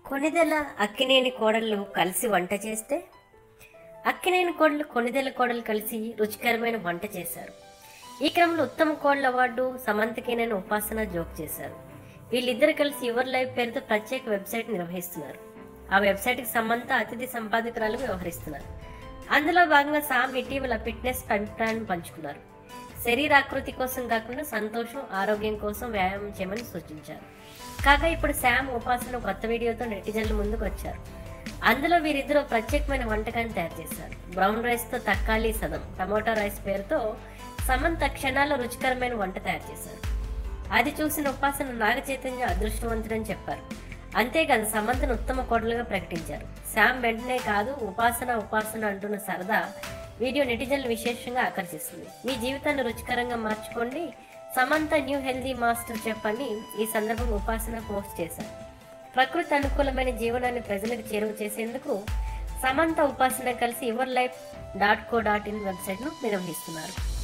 కొనిదెల అక్కినేని కోడళ్ళు కలిసి వంట చేస్తే అక్కినేని కోడలు కొనిదెల కోడలు కలిసి రుచికరమైన వంట చేశారు ఈ క్రమంలో ఉత్తమ కోడల అవార్డు సమంతకేనని ఉపాసన జోక్ చేశారు వీళ్ళిద్దరు కలిసి యువర్ లైఫ్ పేరుతో ప్రత్యేక వెబ్సైట్ నిర్వహిస్తున్నారు ఆ వెబ్సైట్కి సమంత అతిథి సంపాదకురాలుగా వ్యవహరిస్తున్నారు అందులో భాగంగా సామ్ ఇటీవల ఫిట్నెస్ అభిప్రాయాన్ని పంచుకున్నారు శరీరాకృతి కోసం కాకుండా సంతోషం ఆరోగ్యం కోసం వ్యాయామం చేయమని సూచించారు కాగా ఇప్పుడు శామ్ ఉపాసన కొత్త వీడియోతో నెటిజన్ల ముందుకు వచ్చారు అందులో వీరిద్దరూ ప్రత్యేకమైన వంటకాన్ని తయారు చేశారు బ్రౌన్ రైస్తో తక్కాలి సదం టమోటా రైస్ పేరుతో సమంత క్షణాల్లో రుచికరమైన వంట తయారు చేశారు అది చూసిన ఉపాసన నాగ చైతన్య అదృష్టవంతుడని చెప్పారు అంతేకాదు సమంతను ఉత్తమ కోడలుగా ప్రకటించారు శామ్ వెంటనే కాదు ఉపాసన ఉపాసన అంటున్న సరదా వీడియో నెటిజన్లు విశేషంగా ఆకర్షిస్తుంది మీ జీవితాన్ని రుచికరంగా మార్చుకోండి సమంత న్యూ హెల్దీ మాస్టర్ చెప్పని ఈ సందర్భంగా ఉపాసన పోస్ట్ చేశారు ప్రకృతి అనుకూలమైన జీవనాన్ని ప్రజలకు చేరువ చేసేందుకు సమంత ఉపాసన కలిసి your life dot co dot in వెబ్సైట్ను నిర్వహిస్తున్నారు